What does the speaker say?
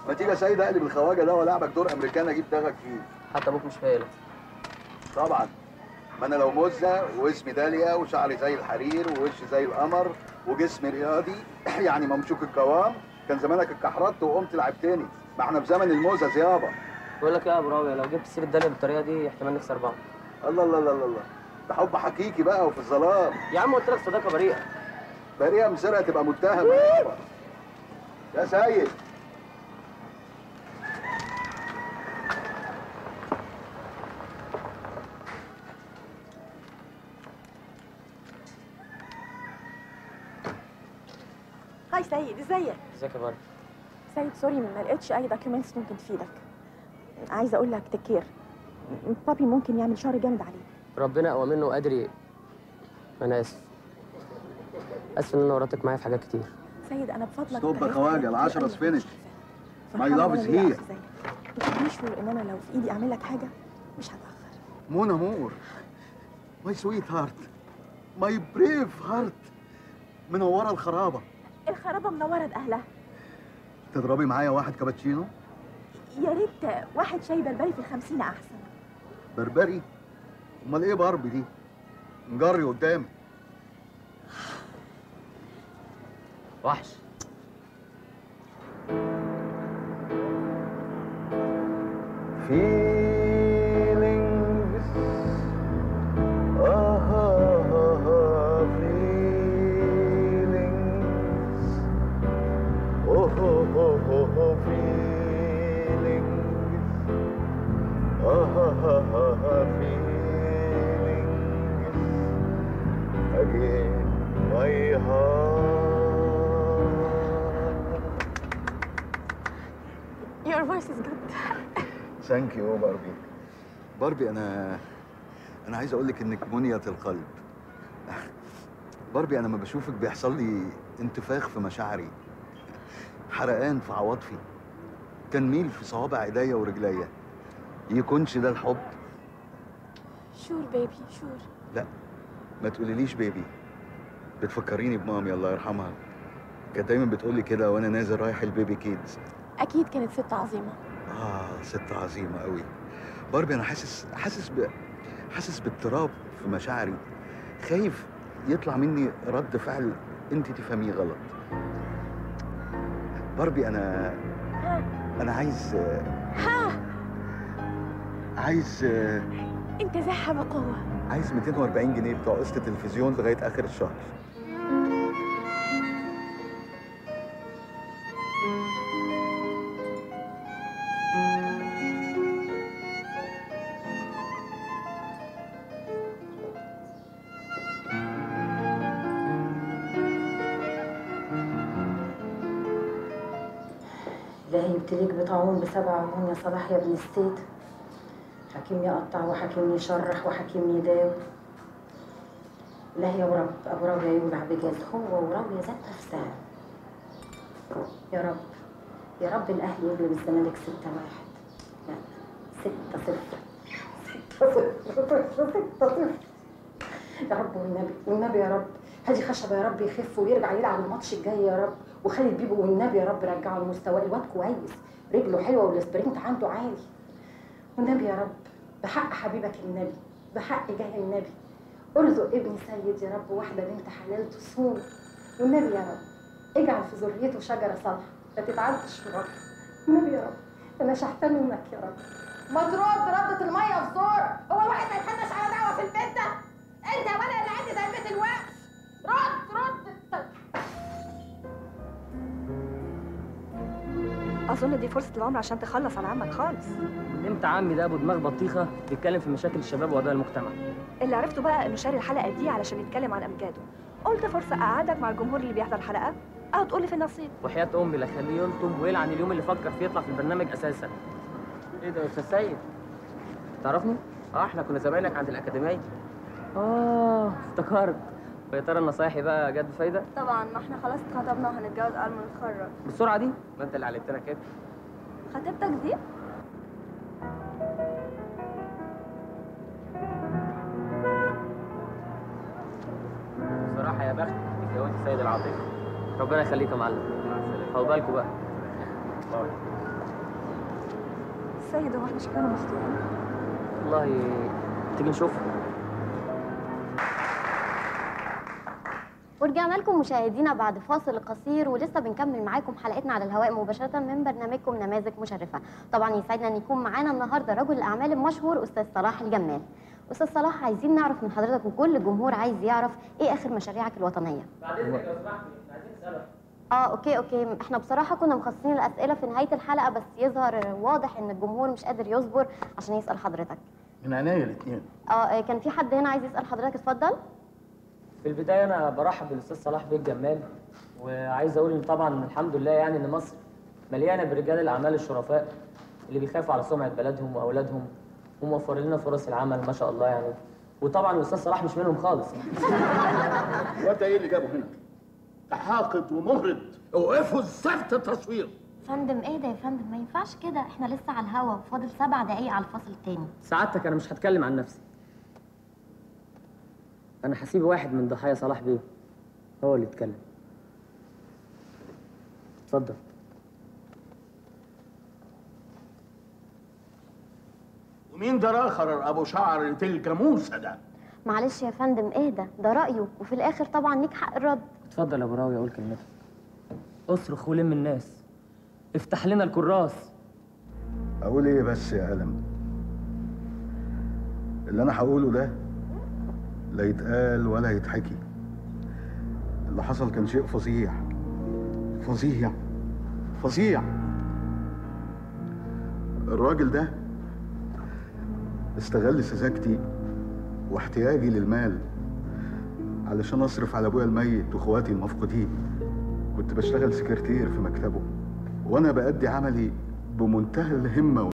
ما تيجي يا سيد اقلب الخواجه ده والعبك دور امريكان اجيب دغك فيه حتى ابوك مش فايلك طبعا ما انا لو مزه واسمي داليا وشعري زي الحرير ووشي زي القمر وجسمي رياضي يعني ممشوك القوام كان زمانك اتكحرت وقمت لعبتني ما احنا في زمن الموزه يابا بقول لك ايه يا ابو راوي لو جبت سيره داليا بالطريقه دي احتمال نخسر بعض الله الله الله الله الله ده حب حقيقي بقى وفي الظلام يا عم قلت لك صداقه بريئه بريئه مسرقه تبقى متهمه يابا يا سيد هاي سيد ازيك ازيك يا بارك سيد سوري ما لقيتش اي دوكيومنتس ممكن تفيدك عايزه اقول لك تكير بابي ممكن يعمل شر جامد عليك ربنا اقوى منه وقادر ي- انا اسف اسف ان انا ورطتك معايا في حاجات كتير سيد انا بفضلك ستوب يا عرفت خواجة، حاجات العشرة كتير أوي is مش finished. عارفاها. My فرحانة love is وأنا ليا here. أخ زيك. وتبقى شور ان انا لو في ايدي اعمل لك حاجه مش هتاخر مون امور ماي سويت هارت ماي بريف هارت منوره الخرابه الخرابه منوره باهلها تضربي معايا واحد كابتشينو يا ريت واحد شاي بلبلي في الخمسين احسن بربري امال ايه باربي دي نجري قدامي وحش feelings ah, ah, ah, ah, feelings oh, oh, oh, oh, oh, feelings ah, ah, ah, ah, ah, feelings again my heart Your voice is good ثانك يو باربي باربي انا انا عايز اقول لك انك منيه القلب باربي انا لما بشوفك بيحصل لي انتفاخ في مشاعري حرقان في عواطفي تنميل في صوابع ايديا ورجليا يكونش ده الحب شور بيبي شور لا ما تقوليليش بيبي بتفكريني بمامي الله يرحمها كانت دايما بتقولي كده وانا نازل رايح البيبي كيدز اكيد كانت ست عظيمه آه ست عظيمة قوي باربي أنا حاسس حاسس ب... حاسس باضطراب في مشاعري خايف يطلع مني رد فعل أنت تفهميه غلط باربي أنا ها أنا عايز ها عايز انت زحة بقوه عايز 240 جنيه بتوع قسط التلفزيون لغاية آخر الشهر إلهي يبتليك بطاعون بسبع عيون يا صلاح يا ابن السيد حكيم يقطع وحكيم يشرح وحكيم يداوي إلهي يا رب أبو راوية يولع بجد هو وراوية ذات نفسها يا رب يا رب الأهلي يغلب الزمالك ستة واحد لا ستة صفر ستة صفر ستة صفر يا رب والنبي والنبي يا رب هادي خشبه يا رب يخف ويرجع يلعب الماتش الجاي يا رب وخالد بيبو والنبي يا رب رجعه لمستواه الواد كويس رجله حلوه والسبرنت عنده عالي والنبي يا رب بحق حبيبك النبي بحق جاه النبي ارزق ابني سيد يا رب واحده بنت حلال تصوم والنبي يا رب اجعل في ذريته شجره صالحه ما تتعدش في رب النبي يا رب انا شحتة منك يا رب ما ترد ردة المية في زور هو الواحد ما يتحدش على دعوة في البيت ده انت يا ولا اللي عندي زي بيت الوقف رد رد اظن دي فرصه العمر عشان تخلص على عمك خالص امتى عمي ده ابو دماغ بطيخه بيتكلم في مشاكل الشباب وقضايا المجتمع اللي عرفته بقى انه شاري الحلقه دي علشان يتكلم عن امجاده قلت فرصه اقعدك مع الجمهور اللي بيحضر الحلقه او تقول لي في النصيب وحياه امي لا خليه يلطم ويلعن اليوم اللي فكر فيه يطلع في البرنامج اساسا ايه ده يا استاذ سيد تعرفني اه احنا كنا زمايلك عند الاكاديميه اه افتكرت ويا ترى نصايحي بقى جت بفايده طبعا ما احنا خلاص اتخطبنا وهنتجوز قبل ما نتخرج بالسرعه دي ما انت اللي علمتنا كده خطيبتك دي بصراحه يا بخت اتجوزت سيد العاطفي ربنا يخليك يا معلم خدوا بالكوا بقى باي. سيد هو احنا شكلنا مخطوبين والله تيجي نشوف ورجعنا لكم مشاهدينا بعد فاصل قصير ولسه بنكمل معاكم حلقتنا على الهواء مباشرة من برنامجكم نماذج مشرفة طبعا يسعدنا ان يكون معانا النهارده رجل الاعمال المشهور استاذ صلاح الجمال استاذ صلاح عايزين نعرف من حضرتك وكل الجمهور عايز يعرف ايه اخر مشاريعك الوطنيه بعد اذنك لو سمحت عايزين نسالك اه اوكي اوكي احنا بصراحه كنا مخصصين الاسئله في نهايه الحلقه بس يظهر واضح ان الجمهور مش قادر يصبر عشان يسال حضرتك من عينيا الاثنين اه آه، كان في حد هنا عايز يسال حضرتك اتفضل في البدايه انا برحب بالاستاذ صلاح بيه الجمال وعايز اقول ان طبعا الحمد لله يعني ان مصر مليانه برجال الاعمال الشرفاء اللي بيخافوا على سمعه بلدهم واولادهم وموفر لنا فرص العمل ما شاء الله يعني وطبعا الاستاذ صلاح مش منهم خالص وانت ايه اللي جابه هنا؟ ده حاقد ومهرد اوقفوا الزفت التصوير فندم اهدى يا فندم ما ينفعش كده احنا لسه على الهوا وفاضل سبع دقايق على الفصل التاني سعادتك انا مش هتكلم عن نفسي انا هسيب واحد من ضحايا صلاح بيه هو اللي يتكلم اتفضل ومين ده الاخر ابو شعر الجاموسه ده؟ معلش يا فندم اهدى ده رايه وفي الاخر طبعا ليك حق الرد اتفضل يا ابو راوي اقول كلمتك اصرخ ولم الناس افتح لنا الكراس اقول ايه بس يا قلم اللي انا هقوله ده لا يتقال ولا يتحكي اللي حصل كان شيء فظيع فظيع فظيع الراجل ده استغل سذاجتي واحتياجي للمال علشان اصرف على ابويا الميت واخواتي المفقودين كنت بشتغل سكرتير في مكتبه وانا بأدي عملي بمنتهى الهمه